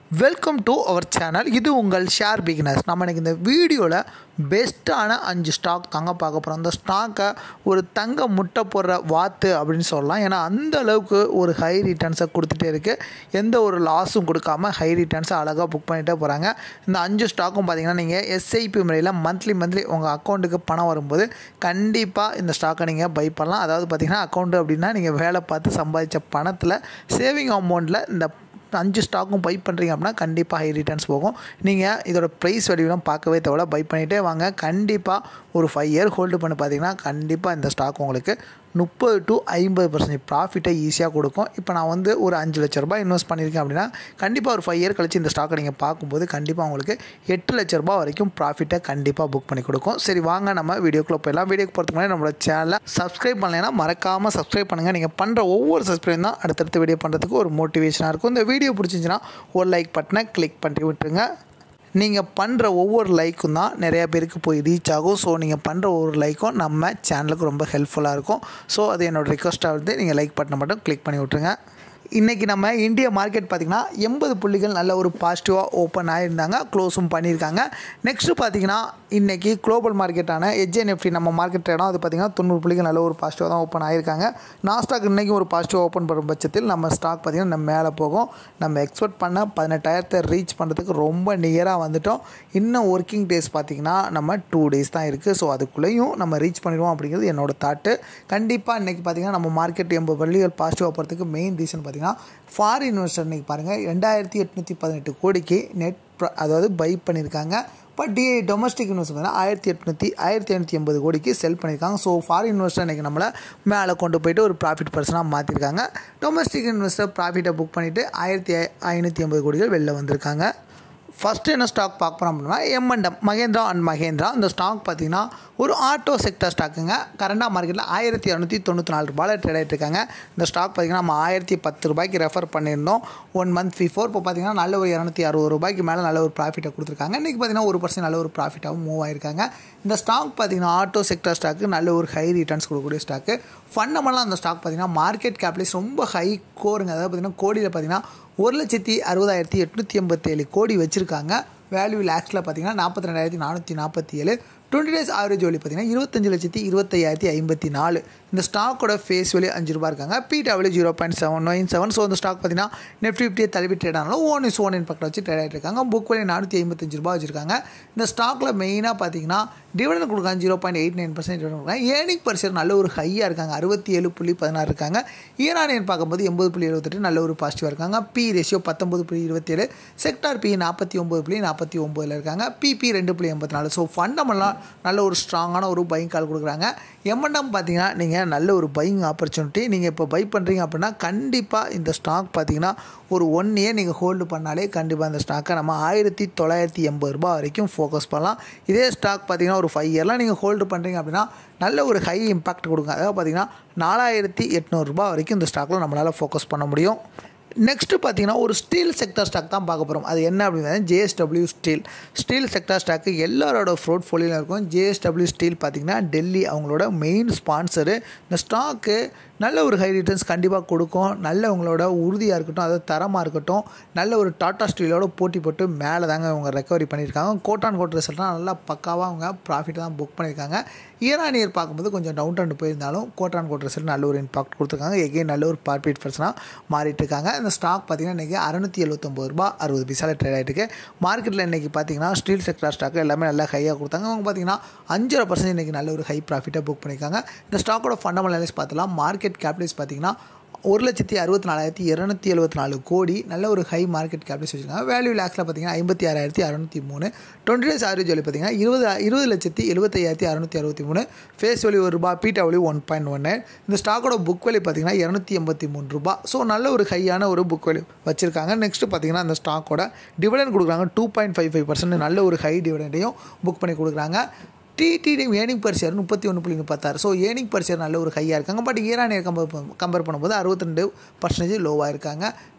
welcome to our channel இது உங்கள் share beginners நம்ம எனக்கு இந்த வீடியோவில் பெஸ்ட்டான அஞ்சு ஸ்டாக் தாங்க பார்க்க போகிறோம் அந்த ஸ்டாக்கை ஒரு தங்க முட்டை போடுற வாத்து அப்படின்னு சொல்லலாம் ஏன்னா அந்த அளவுக்கு ஒரு ஹை ரிட்டர்ன்ஸை கொடுத்துட்டே இருக்குது எந்த ஒரு லாஸும் கொடுக்காம ஹை ரிட்டர்ன்ஸை அழகாக புக் பண்ணிகிட்டே போகிறாங்க இந்த அஞ்சு ஸ்டாக்கும் பார்த்தீங்கன்னா நீங்கள் எஸ்ஐபி முறையில் மந்த்லி மந்த்லி உங்கள் அக்கௌண்ட்டுக்கு பணம் வரும்போது கண்டிப்பாக இந்த ஸ்டாக்கை நீங்கள் பை பண்ணலாம் அதாவது பார்த்தீங்கன்னா அக்கௌண்ட்டு அப்படின்னா நீங்கள் வேலை பார்த்து சம்பாதிச்ச பணத்தில் சேவிங் அமௌண்ட்டில் இந்த அஞ்சு ஸ்டாக்கும் பை பண்ணுறீங்க அப்படின்னா கண்டிப்பாக ஹை ரிட்டர்ன்ஸ் போகும் நீங்கள் இதோட ப்ரைஸ் வேல்யூலாம் பார்க்கவே தேவையில்ல பை பண்ணிகிட்டே வாங்க கண்டிப்பாக ஒரு ஃபைவ் இயர் ஹோல்டு பண்ணி பார்த்தீங்கன்னா கண்டிப்பாக இந்த ஸ்டாக் உங்களுக்கு முப்பது டு ஐம்பது பர்சன்டேஜ் ப்ராஃபிட்டை ஈஸியாக கொடுக்கும் இப்போ நான் வந்து ஒரு அஞ்சு லட்ச ரூபாய் இன்வெஸ்ட் பண்ணியிருக்கேன் அப்படின்னா கண்டிப்பாக ஒரு ஃபைவ் இயர் கழிச்சு இந்த ஸ்டாக்கை நீங்கள் பார்க்கும்போது கண்டிப்பாக உங்களுக்கு எட்டு லட்ச ரூபாய் வரைக்கும் ப்ராஃபிட்டை கண்டிப்பாக புக் பண்ணி கொடுக்கும் சரி வாங்க நம்ம வீடியோக்குள்ளே போயிடலாம் வீடியோக்கு போகிறதுக்கு முன்னாடி நம்மளோட சேனலை சப்ஸ்கிரைப் பண்ணலைன்னா மறக்காமல் சப்ஸ்கிரைப் பண்ணுங்கள் நீங்கள் பண்ணுற ஒவ்வொரு சப்ஸ்கிரைப் தான் அடுத்தடுத்த வீடியோ பண்ணுறதுக்கு ஒரு மோட்டிவேஷனாக இருக்கும் இந்த வீடியோ பிடிச்சிருந்துச்சுன்னா ஒரு லைக் பட்டனை கிளிக் பண்ணி விட்டுருங்க நீங்கள் பண்ணுற ஒவ்வொரு லைக்கும் தான் நிறையா பேருக்கு போய் ரீச் ஆகும் ஸோ நீங்கள் பண்ணுற ஒவ்வொரு லைக்கும் நம்ம சேனலுக்கு ரொம்ப ஹெல்ப்ஃபுல்லாக இருக்கும் ஸோ அது என்னோடய ரிக்வஸ்ட்டாக வந்து நீங்கள் லைக் பட்டனை மட்டும் கிளிக் பண்ணி விட்ருங்க இன்றைக்கி நம்ம இந்திய மார்க்கெட் பார்த்திங்கன்னா எண்பது புள்ளிகள் நல்ல ஒரு பாசிட்டிவாக ஓப்பன் ஆகியிருந்தாங்க க்ளோஸும் பண்ணியிருக்காங்க நெக்ஸ்ட்டு பார்த்திங்கன்னா இன்றைக்கி குளோபல் மார்க்கெட்டான ஹெச்என்எஃப்டி நம்ம மார்க்கெட் இடம் அது பார்த்திங்கன்னா தொண்ணூறு புள்ளிகள் நல்ல ஒரு பாசிட்டிவாக தான் ஓப்பன் ஆகியிருக்காங்க நாஸ்டாக் இன்றைக்கும் ஒரு பாசிட்டிவாக ஓப்பன் பண்ணுற பட்சத்தில் நம்ம ஸ்டாக் பார்த்திங்கன்னா நம்ம மேலே போகும் நம்ம எக்ஸ்பெக்ட் பண்ண பதினெட்டாயிரத்தை ரீச் பண்ணுறதுக்கு ரொம்ப நியராக வந்துட்டோம் இன்னும் ஒர்க்கிங் டேஸ் பார்த்திங்கன்னா நம்ம டூ டேஸ் தான் இருக்குது ஸோ அதுக்குள்ளேயும் நம்ம ரீச் பண்ணிடுவோம் அப்படிங்கிறது என்னோடய தாட்டு கண்டிப்பாக இன்றைக்கி பார்த்திங்கன்னா நம்ம மார்க்கெட் எண்பது புள்ளிகள் பாசிட்டிவாக போகிறதுக்கு மெயின் ரீசன் பார்த்திங்கன்னா ஃபாரின் இன்வெஸ்டர் இன்றைக்கி பாருங்கள் ரெண்டாயிரத்தி எட்நூற்றி பதினெட்டு கோடிக்கு நெட் அதாவது பை பண்ணியிருக்காங்க பட் டி டொமஸ்டிக் இன்வெஸ்ட் பார்த்தீங்கன்னா ஆயிரத்தி எட்நூற்றி ஆயிரத்தி எண்ணூற்றி எண்பது கோடிக்கு செல் பண்ணியிருக்காங்க ஸோ ஃபாரின் இன்வெஸ்டர் இன்றைக்கி நம்மளை மேலே கொண்டு போயிட்டு ஒரு ப்ராஃபிட் பர்சனாக மாற்றிருக்காங்க டொமஸ்டிக் இன்வெஸ்டர் ப்ராஃபிட்டை புக் பண்ணிவிட்டு ஆயிரத்தி ஐநூற்றி எண்பது கோடிகள் வெளில வந்திருக்காங்க ஃபஸ்ட்டு என்ன ஸ்டாக் பார்க்க போகிறோம் அப்படின்னா எம்என்டம் மகேந்திரா அண்ட் மகேந்திரா இந்த ஸ்டாக் பார்த்திங்கன்னா ஒரு ஆட்டோ செக்டர் ஸ்டாக்குங்க கரண்டாக மார்க்கெட்டில் ஆயிரத்தி இரநூத்தி தொண்ணூற்றி நாலு ரூபாயில் ட்ரேட் ஆகிட்டு இருக்காங்க இந்த ஸ்டாக் பார்த்திங்கன்னா நம்ம ஆயிரத்தி பத்து ரூபாய்க்கு ரெஃபர் பண்ணியிருந்தோம் ஒன் மந்த் பிஃபோர் இப்போ பார்த்திங்கன்னா நல்ல ஒரு இரநூத்தி அறுபது ரூபாய்க்கு மேலே நல்ல ஒரு ப்ராஃபிட்டை கொடுத்துருக்காங்க இன்றைக்கி பார்த்திங்கன்னா ஒரு பர்சன்ட் நல்ல ஒரு ப்ராஃபிட்டாகவும் மூவ் ஆயிருக்காங்க இந்த ஸ்டாக் பார்த்திங்கன்னா ஆட்டோ செக்டர் ஸ்டாக்கு நல்ல ஒரு ஹை ரிட்டர்ன்ஸ் கொடுக்கக்கூடிய ஸ்டாக்கு ஃபண்டமெல்லாம் அந்த ஸ்டாக் பார்த்திங்கன்னா மார்க்கெட் கேப்லேஸ் ரொம்ப ஹை கோருங்க அதாவது பார்த்திங்கன்னா கோடியில் பார்த்திங்கன்னா ஒரு லட்சத்தி அறுபதாயிரத்தி எட்நூற்றி எண்பத்தேழு கோடி வச்சுருக்காங்க வேல்யூ லேக்ஸில் பார்த்தீங்கன்னா நாற்பத்தி ரெண்டாயிரத்தி நானூற்றி நாற்பத்தி ஏழு டுவெண்ட்டி டேஸ் ஆவரேஜ் வேல்யூ பார்த்தீங்கன்னா இருபத்தஞ்சு லட்சத்தி இருபத்தையாயிரத்தி ஐம்பத்தி நாலு இந்த ஸ்டாக்கோட ஃபேஸ் வேல்யூ அஞ்சு ரூபா இருக்காங்க P W zero point seven nine seven so இந்த ஸ்டாக் பார்த்தீங்கன்னா நெஃப்டி ஃபிஃப்டியை தழுவி ட்ரேட் ஆனாலும் ஓன் இஸ் ஓன் இன் பக்கம் வச்சு ட்ரேட் ஆகிட்டு இருக்காங்க புக் வேல்யூ நானூற்றி ஐம்பத்தஞ்சு ரூபா வச்சிருக்காங்க இந்த ஸ்டாக்கில் மெயினாக பார்த்தீங்கன்னா டிவிடன் கொடுக்காங்க zero point eight nine percent dividend கொடுக்காங்க ஏர்னிங் பர் ஷேர் நல்ல ஒரு ஹையாக இருக்காங்க அறுபத்தி ஏழு புள்ளி பதினாறு இருக்காங்க ஈரானியன் பார்க்கும்போது எண்பது புள்ளி எழுபத்தெட்டு நல்ல ஒரு பாசிட்டிவாக இருக்காங்க பி ரேஷியோ பத்தொம்பது புள்ளி இருபத்தேழு செக்டார் பி நாற்பத்தி ஒம்பது புள்ளி நாற்பத்தி ஒம்பதில் இருக்காங்க பிபி ரெண்டு புள்ளி எண்பத்தி நாலு ஸோ ஃபண்டமெல்லாம் நல்ல ஒரு ஸ்ட்ராங்கான ஒரு பைங் கால் கொடுக்குறாங்க எம்என்எம் பார்த்தீங்கன்னா நீங்கள் நல்ல ஒரு பையிங் ஆப்பர்ச்சுனிட்டி நீங்கள் இப்போ பை பண்ணுறீங்க அப்படின்னா கண்டிப்பாக இந்த ஸ்டாக் பார்த்தீங்கன்னா ஒரு ஒன் இயர் நீங்கள் ஹோல்டு பண்ணாலே கண்டிப்பாக இந்த ஸ்டாக்கை நம்ம ஆயிரத்தி தொள்ளாயிரத்தி எண்பது ரூபா வரைக்கும் ஃபோக்கஸ் பண்ணலாம் இதே ஸ்டாக் பார்த்தீங்கன்னா ஒரு ஃபைவ் இயர்லாம் நீங்கள் ஹோல்டு பண்ணுறீங்க அப்படின்னா நல்ல ஒரு ஹை இம்பாக்ட் கொடுங்க அதாவது பார்த்தீங்கன்னா நாலாயிரத்தி எட்நூறுரூபா வரைக்கும் இந்த ஸ்டாக்கில் நம்மளால் ஃபோக்கஸ் பண்ண முடியும் நெக்ஸ்ட்டு பார்த்தீங்கன்னா ஒரு ஸ்டீல் செக்டர் ஸ்டாக் தான் பார்க்க போகிறோம் அது என்ன அப்படின்னா JSW steel steel sector stock எல்லாரோட ஃப்ரோட் ஃபோலியில் இருக்கும் ஜேஎஸ்டபிள்யூ ஸ்டீல் பார்த்திங்கன்னா டெல்லி அவங்களோட மெயின் ஸ்பான்சரு இந்த ஸ்டாக்கு நல்ல ஒரு ஹை ரிட்டர்ன்ஸ் கண்டிப்பாக கொடுக்கும் நல்ல உங்களோட உறுதியாக இருக்கட்டும் அதாவது தரமாக இருக்கட்டும் நல்ல ஒரு டாட்டா ஸ்டீலோட போட்டி போட்டு மேலே தாங்க அவங்க ரெக்கவரி பண்ணியிருக்காங்க கோட்டான் கோட் ரிசல்ட்லாம் நல்லா பக்காவாக அவங்க ப்ராஃபிட் தான் புக் பண்ணியிருக்காங்க இயர் இயர் பார்க்கும்போது கொஞ்சம் டவுன் ட்ரெண்ட் போயிருந்தாலும் கோட்டான் கோட் ரிசல்ட் நல்ல ஒரு இம்பாக்ட் கொடுத்துருக்காங்க எகெயின் நல்ல ஒரு ப்ராஃபிட் பர்சனாக மாறிட்டு இருக்காங்க இந்த ஸ்டாக் பார்த்திங்கன்னா இன்றைக்கி அறுநூற்றி எழுபத்தொம்பது ரூபா அறுபது பைசாவில் ட்ரேட் ஆகிட்டு இருக்கு மார்க்கெட்டில் இன்றைக்கி பார்த்தீங்கன்னா ஸ்டீல் செக்டர் ஸ்டாக் எல்லாமே நல்லா ஹையாக கொடுத்தாங்க அவங்க பார்த்தீங்கன்னா அஞ்சரை பர்சன்ட் இன்றைக்கி நல்ல ஒரு ஹை ப்ராஃபிட்டாக புக் பண்ணியிருக்காங்க இந்த ஸ்டாக்கோட ஃபண்டமெண்டல் அனலைஸ் பார்த்தலாம் மார்க்கெட் கேபிட்டல்ஸ் பார்த்தீங்கன்னா ஒரு லட்சத்தி அறுபத்தி நாலாயிரத்தி இரநூத்தி எழுபத்தி நாலு கோடி நல்ல ஒரு ஹை மார்க்கெட் கேபிட்டல்ஸ் வச்சுருக்காங்க வேல்யூ லேக்ஸில் பார்த்தீங்கன்னா ஐம்பத்தி ஆறாயிரத்தி அறுநூற்றி மூணு டுவெண்ட்டி டேஸ் ஆவரேஜ் வேல்யூ பார்த்தீங்கன்னா இருபது இருபது லட்சத்தி எழுபத்தையாயிரத்தி அறுநூற்றி அறுபத்தி மூணு ஃபேஸ் வேல்யூ ஒரு ரூபா பிடபிள்யூ ஒன் பாயிண்ட் ஒன்று இந்த ஸ்டாக்கோட புக் வேல்யூ பார்த்தீங்கன்னா இரநூத்தி எண்பத்தி மூணு ரூபா ஸோ நல்ல ஒரு ஹையான ஒரு புக் வேல்யூ வச்சிருக்காங்க நெக்ஸ்ட்டு பார்த்தீங்கன்னா அந்த ஸ்டாக்கோட டிவிடன் கொடுக்குறாங்க two point five five percent நல்ல ஒரு ஹை டிவிடெண்டையும் புக் பண்ணி கொடுக்குறாங்க டிடிடிஎம் ஏர்னிங் பர் ஷேர் முப்பத்தி ஒன்று புள்ளி முப்பத்தாறு ஸோ ஏர்னிங் பர் ஷேர் நல்ல ஒரு ஹையாக இருக்காங்க பட் ஈரானியர் கம்பேர் கம்பேர் பண்ணும்போது அறுபத்தி ரெண்டு பர்சன்டேஜ் லோவாக இருக்காங்க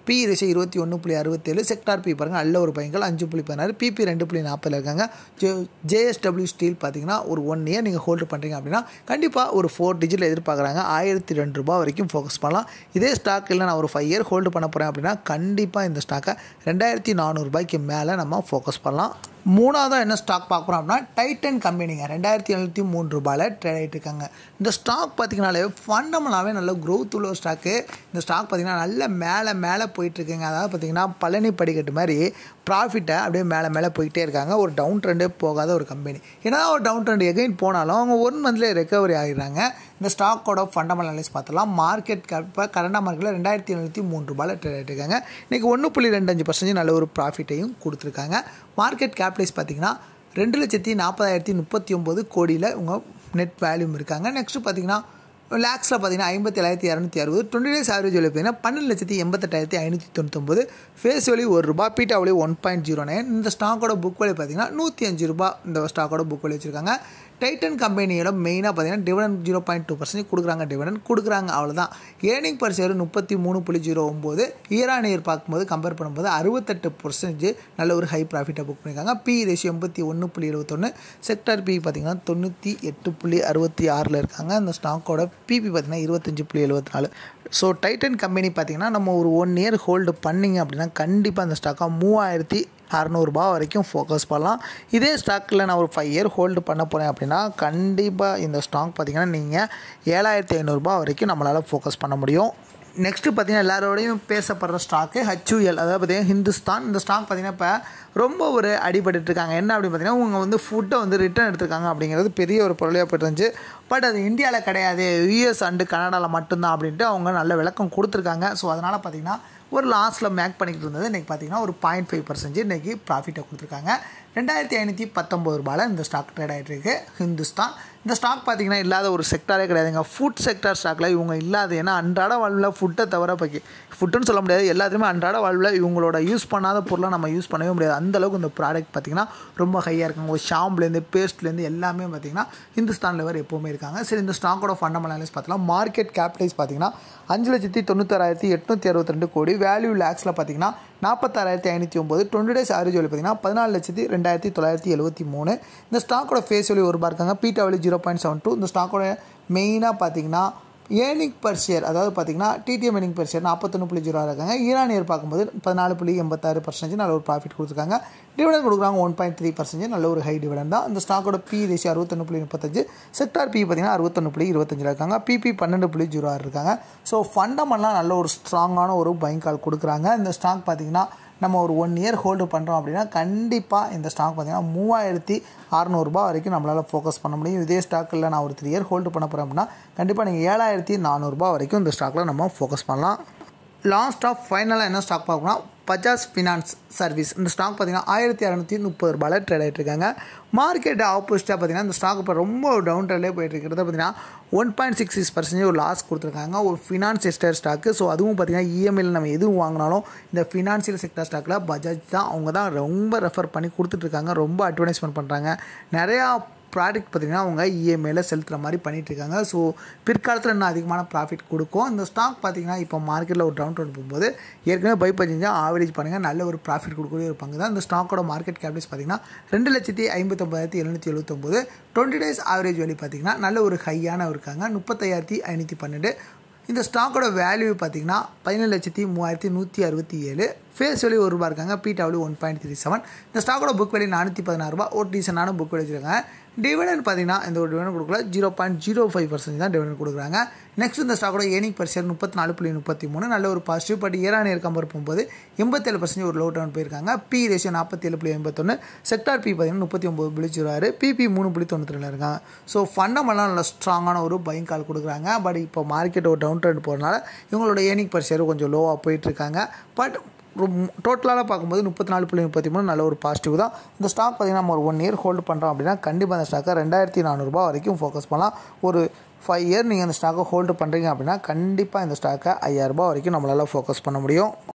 பி ரேஷியோ இருபத்தி ஒன்று புள்ளி அறுபத்தேழு செக்டார் பி பாருங்கள் நல்ல ஒரு பையன்கள் அஞ்சு புள்ளி பதினாறு பிபி ரெண்டு புள்ளி நாற்பதில் இருக்காங்க ஜே ஜேஎஸ்டபிள்யூ ஸ்டீல் பார்த்தீங்கன்னா ஒரு ஒன் இயர் நீங்கள் ஹோல்டு பண்ணுறீங்க அப்படின்னா கண்டிப்பாக ஒரு ஃபோர் டிஜிட்டில் எதிர்பார்க்குறாங்க ஆயிரத்தி ரெண்டு ரூபா வரைக்கும் ஃபோக்கஸ் பண்ணலாம் இதே ஸ்டாக் இல்லை நான் ஒரு ஃபைவ் இயர் ஹோல்டு பண்ண போகிறேன் அப்படின்னா கண்டிப்பாக இந்த ஸ்டாக்கை ரெண்டாயிரத்தி நானூறுபாய்க்கு மேலே நம்ம ஃபோக்கஸ் பண்ணலாம் மூணாவதாக என்ன ஸ்டாக் பார்க்குறோம் அப்படின்னா டைட்டன் கம்பெனிங்க ரெண்டாயிரத்தி எழுநூற்றி மூணு ரூபாயில் ட்ரேட் ஆகிட்டு இருக்காங்க இந்த ஸ்டாக் பார்த்தீங்கனாலே ஃபண்டமெண்டாகவே நல்ல க்ரோத் உள்ள ஒரு ஸ்டாக்கு இந்த ஸ்டாக் பார்த்தீங்கன்னா நல்ல மேலே மேலே போயிட்டுருக்குங்க அதாவது பார்த்தீங்கன்னா பழனி படிக்கட்டு மாதிரி ப்ராஃபிட்டை அப்படியே மேலே மேலே போயிட்டே இருக்காங்க ஒரு டவுன் ட்ரெண்டே போகாத ஒரு கம்பெனி ஏன்னா ஒரு டவுன் ட்ரெண்ட் எகைன் போனாலும் அவங்க ஒன் மந்த்லேயே ரெக்கவரி ஆகிடுறாங்க இந்த ஸ்டாக்கோட ஃபண்டமெண்டல் அனலைஸ் பார்த்தலாம் மார்க்கெட் இப்போ கரண்டாக மார்க்கெட்டில் ரெண்டாயிரத்தி எழுநூற்றி மூணு ரூபாயில் ட்ரேட் ஆகிட்டு இருக்காங்க இன்றைக்கி ஒன்று புள்ளி ரெண்டு அஞ்சு பர்சன்டேஜ் நல்ல ஒரு ப்ராஃபிட்டையும் கொடுத்துருக்காங்க மார்க்கெட் கேபிட்டலைஸ் பார்த்தீங்கன்னா ரெண்டு லட்சத்தி நாற்பதாயிரத்தி முப்பத்தி ஒம்பது கோடியில் உங்கள் நெட் வேல்யூம் இருக்காங்க நெக்ஸ்ட்டு பார்த்தீங்கன்னா லேக்ஸில் பார்த்தீங்கன்னா ஐம்பத்தி ஏழாயிரத்தி இரநூத்தி அறுபது டுவெண்ட்டி டேஸ் ஆவரேஜ் வேல்யூ பார்த்தீங்கன்னா பன்னெண்டு லட்சத்தி எண்பத்தெட்டாயிரத்தி ஐநூற்றி தொண்ணூத்தொம்பது ஃபேஸ் வேல்யூ ஒரு ரூபா beta value one point zero nine இந்த ஸ்டாக்கோட புக் வேல்யூ பார்த்தீங்கன்னா நூற்றி அஞ்சு ரூபா இந்த ஸ்டாக்கோட புக் வேல்யூ வச்சுருக்காங்க டைட்டன் கம்பெனியோட மெயினாக பார்த்தீங்கன்னா dividend zero point two percent கொடுக்குறாங்க டிவிடன் கொடுக்குறாங்க அவ்வளோதான் ஏர்னிங் பர் ஷேர் முப்பத்தி மூணு புள்ளி ஜீரோ ஒம்பது இயர் ஆன் இயர் பார்க்கும்போது கம்பேர் பண்ணும்போது அறுபத்தெட்டு பர்சன்டேஜ் நல்ல ஒரு ஹை ப்ராஃபிட்டாக புக் பண்ணியிருக்காங்க பி ரேஷியோ எண்பத்தி ஒன்று புள்ளி எழுபத்தொன்று செக்டர் பி பார்த்தீங்கன்னா தொண்ணூற்றி எட்டு புள்ளி அறுபத்தி ஆறில் இருக்காங்க அந்த ஸ்டாக்கோட பிபி பார்த்தீங்கன்னா இருபத்தஞ்சு புள்ளி எழுபத்தி நாலு ஸோ டைட்டன் கம்பெனி பார்த்திங்கன்னா நம்ம ஒரு ஒன் இயர் ஹோல்டு பண்ணிங்க அப்படின்னா கண்டிப்பாக அந்த ஸ்டாக்காக மூவாயிரத்தி அறநூறுபா வரைக்கும் ஃபோக்கஸ் பண்ணலாம் இதே ஸ்டாக்கில் நான் ஒரு ஃபைவ் இயர் ஹோல்டு பண்ண போகிறேன் அப்படின்னா கண்டிப்பாக இந்த ஸ்டாக் பார்த்திங்கன்னா நீங்கள் ஏழாயிரத்தி ஐநூறுரூபா வரைக்கும் நம்மளால் ஃபோக்கஸ் பண்ண முடியும் நெக்ஸ்ட்டு பார்த்தீங்கன்னா எல்லாரோடையும் பேசப்படுற ஸ்டாக்கு ஹச்யூஎல் அதாவது பார்த்தீங்கன்னா ஹிந்துஸ்தான் இந்த ஸ்டாக் பார்த்தீங்கன்னா இப்போ ரொம்ப ஒரு அடிபட்டு இருக்காங்க என்ன அப்படின்னு பார்த்தீங்கன்னா அவங்க வந்து ஃபுட்டை வந்து ரிட்டர்ன் எடுத்திருக்காங்க அப்படிங்கிறது பெரிய ஒரு பொருளையாக போயிட்டு இருந்துச்சு பட் அது இந்தியாவில் கிடையாது யூஎஸ் அண்டு கனடாவில் மட்டும்தான் அப்படின்ட்டு அவங்க நல்ல விளக்கம் கொடுத்துருக்காங்க ஸோ அதனால் பார்த்தீங்கன்னா ஒரு லாஸில் மேக் பண்ணிக்கிட்டு இருந்தது இன்றைக்கி பார்த்தீங்கன்னா ஒரு பாயிண்ட் ஃபைவ் பர்சன்டேஜ் இன்றைக்கி ப்ராஃபிட்டை கொடுத்துருக்காங்க ரெண்டாயிரத்தி ஐநூற்றி பத்தொம்பது ரூபாயில் இந்த ஸ்டாக் ட்ரேட் ஆகிட்டு இருக்கு ஹிந்துஸ்தான் இந்த ஸ்டாக் பார்த்தீங்கன்னா இல்லாத ஒரு செக்டாரே கிடையாதுங்க ஃபுட் செக்டார் ஸ்டாக்கில் இவங்க இல்லாத ஏன்னா அன்றாட வாழ்வில் ஃபுட்டை தவிர பக்கி ஃபுட்டுன்னு சொல்ல முடியாது எல்லாத்தையுமே அன்றாட வாழ்வில் இவங்களோட யூஸ் பண்ணாத பொருளை நம்ம யூஸ் பண்ணவே முடியாது அந்தளவுக்கு இந்த ப்ராடக்ட் பார்த்திங்கன்னா ரொம்ப ஹையாக இருக்குங்க ஒரு ஷாம்புலேருந்து பேஸ்ட்லேருந்து எல்லாமே பார்த்திங்கன்னா ஹிந்துஸ்தான் லெவர் எப்போவுமே இருக்காங்க சரி இந்த ஸ்டாக்கோட ஃபண்டமெண்டல் அனலைஸ் பார்த்தலாம் மார்க்கெட் கேபிட்டலைஸ் பார்த்திங்கன்னா அஞ்சு லட்சத்தி தொண்ணூத்தாறாயிரத்தி எட்நூற்றி அறுபத்தி ரெண்டு கோடி வேல்யூ லேக்ஸில் பார்த்திங்கன்னா நாற்பத்தாறாயிரத்தி ஐநூற்றி ஒம்பது டுவெண்ட்டி டேஸ் ஆவரேஜ் வேல்யூ பார்த்திங்கன்னா பதினாலு லட்சத்தி ரெண்டாயிரத்தி தொள்ளாயிரத்தி எழுபத்தி மூணு இந்த ஸ்டாக்கோட ஃபேஸ் வேல்யூ ஒரு ரூபா இருக்காங்க beta value zero point seven two இந்த ஸ்டாக்கோட மெயினாக பார்த்திங்கன்னா ஏர்னிங் பர் ஷேர் அதாவது பார்த்தீங்கன்னா டிடிஎம் ஏர்னிங் பர் ஷேர் நாற்பத்தொன்று புள்ளி ஜீரோ இருக்காங்க ஈரான் இயர் பார்க்கும்போது பதினாலு புள்ளி எண்பத்தாறு பர்சன்டேஜ் நல்ல ஒரு ப்ராஃபிட் கொடுத்துருக்காங்க டிவிடன் கொடுக்குறாங்க ஒன் பாயிண்ட் த்ரீ பர்சன்டேஜ் நல்ல ஒரு ஹை டிவிடன் தான் இந்த ஸ்டாக்கோட பி ரேஷியோ அறுபத்தொன்று புள்ளி முப்பத்தஞ்சு செக்டார் பி பார்த்தீங்கன்னா அறுபத்தொன்று புள்ளி இருபத்தஞ்சில் இருக்காங்க பிபி பன்னெண்டு புள்ளி ஜீரோ ஆறு இருக்காங்க ஸோ ஃபண்டமெல்லாம் நல்ல ஒரு ஸ்ட்ராங்கான ஒரு பைங்க் கால் கொடுக்குறாங்க இந்த ஸ்டாக் பார்த்தீங்கன்னா நம்ம ஒரு ஒன் இயர் ஹோல்டு பண்ணுறோம் அப்படின்னா கண்டிப்பாக இந்த ஸ்டாக் பார்த்திங்கன்னா மூவாயிரத்தி அறநூறுபா வரைக்கும் நம்மளால் ஃபோக்கஸ் பண்ண முடியும் இதே ஸ்டாக்கில் நான் ஒரு த்ரீ இயர் ஹோல்டு பண்ண போகிறேன் அப்படின்னா கண்டிப்பாக நீங்கள் ஏழாயிரத்தி நானூறுரூபா வரைக்கும் இந்த ஸ்டாக்கில் நம்ம ஃபோக்கஸ் பண்ணலாம் லாஸ்ட் ஆஃப் ஃபைனலாக என்ன ஸ்டாக் பார்க்கணும்னா பஜாஜ் ஃபினான்ஸ் சர்வீஸ் இந்த ஸ்டாக் பார்த்தீங்கன்னா ஆயிரத்தி இரநூத்தி முப்பது ரூபாயில் ட்ரேட் ஆகிட்டு இருக்காங்க மார்க்கெட் ஆப்போசிட்டாக பார்த்தீங்கன்னா இந்த ஸ்டாக் இப்போ ரொம்ப டவுன் ட்ரெண்ட்லேயே போயிட்டு இருக்கிறது பார்த்தீங்கன்னா one point six six percentage ஒரு லாஸ் கொடுத்துருக்காங்க ஒரு ஃபினான்ஸ் செக்டர் ஸ்டாக்கு ஸோ அதுவும் பார்த்தீங்கன்னா இஎம்ஐயில் நம்ம எதுவும் வாங்கினாலும் இந்த ஃபினான்ஷியல் செக்டர் ஸ்டாக்கில் பஜாஜ் தான் அவங்க தான் ரொம்ப ரெஃபர் பண்ணி கொடுத்துட்ருக்காங்க ரொம்ப அட்வர்டைஸ்மெண்ட் பண்ணுறாங்க நிறையா ப்ராடக்ட் பார்த்திங்கன்னா அவங்க இஎம்ஐயில் செலுத்துகிற மாதிரி பண்ணிகிட்டு இருக்காங்க ஸோ பிற்காலத்தில் இன்னும் அதிகமான ப்ராஃபிட் கொடுக்கும் இந்த ஸ்டாக் பார்த்திங்கன்னா இப்போ மார்க்கெட்டில் ஒரு டவுன் ட்ரெண்ட் போகும்போது ஏற்கனவே பை பண்ணிஞ்சா ஆவரேஜ் பண்ணுங்கள் நல்ல ஒரு ப்ராஃபிட் கொடுக்கக்கூடிய ஒரு பங்கு தான் இந்த ஸ்டாக்கோட மார்க்கெட் கேபிட்டல்ஸ் பார்த்திங்கன்னா ரெண்டு லட்சத்தி ஐம்பத்தொம்பதாயிரத்தி எழுநூற்றி எழுபத்தொம்போது டுவெண்ட்டி டேஸ் ஆவரேஜ் வேல்யூ பார்த்திங்கன்னா நல்ல ஒரு ஹையான இருக்காங்க முப்பத்தாயிரத்தி ஐநூற்றி பன்னெண்டு இந்த ஸ்டாக்கோட வேல்யூ பார்த்திங்கன்னா பதினேழு லட்சத்தி மூவாயிரத்தி நூற்றி அறுபத்தி ஏழு ஃபேஸ் வேல்யூ ஒரு ரூபா இருக்காங்க PW one point three seven இந்த ஸ்டாக்கோட புக் வேல்யூ நானூற்றி பதினாறு ரூபா ஒரு டீசனான புக் வேல்யூ வச்சுருக்காங்க டிவிடன் பார்த்தீங்கன்னா இந்த ஒரு டிவிடன் கொடுக்கல zero point zero five percent தான் டிவிடன் கொடுக்குறாங்க நெக்ஸ்ட் இந்த ஸ்டாக்கோட ஏனிங் பர் ஷேர் முப்பத்தி நாலு புள்ளி முப்பத்தி மூணு நல்ல ஒரு பாசிட்டிவ் பட் இயரான இயர் கம்பேர் போகும்போது எண்பத்தேழு பர்சன்ட் ஒரு லோ டவுன் போயிருக்காங்க பி ரேஷியோ நாற்பத்தேழு புள்ளி எண்பத்தொன்று செக்டார் பி பார்த்தீங்கன்னா முப்பத்தி ஒம்பது புள்ளி ஜீரோ ஆறு பிபி மூணு புள்ளி தொண்ணூற்றி ரெண்டு இருக்காங்க ஸோ ஃபண்டமெல்லாம் நல்ல ஸ்ட்ராங்கான ஒரு பைங் கால் கொடுக்குறாங்க பட் இப்போ மார்க்கெட் ஒரு டவுன் ட்ரெண்ட் போகிறனால இவங்களோட ஏனிங் பர் ஷேர் கொஞ்சம் லோவாக போயிட்டுருக்காங்க பட் டோட்டலாக பார்க்கும்போது முப்பத்தி நாலு புள்ளி முப்பத்தி மூணு நல்ல ஒரு பாசிட்டிவ் தான் இந்த ஸ்டாக் பார்த்திங்கன்னா நம்ம ஒரு ஒன் இயர் ஹோல்டு பண்ணுறோம் அப்படின்னா கண்டிப்பாக அந்த ஸ்டாக்கை ரெண்டாயிரத்தி நானூறுரூபா வரைக்கும் ஃபோக்கஸ் பண்ணலாம் ஒரு ஃபைவ் இயர் நீங்கள் அந்த ஸ்டாக்கை ஹோல்டு பண்ணுறீங்க அப்படின்னா கண்டிப்பாக இந்த ஸ்டாக்கை ஐயாயிரரூபா வரைக்கும் நம்மளால் ஃபோக்கஸ் பண்ண முடியும்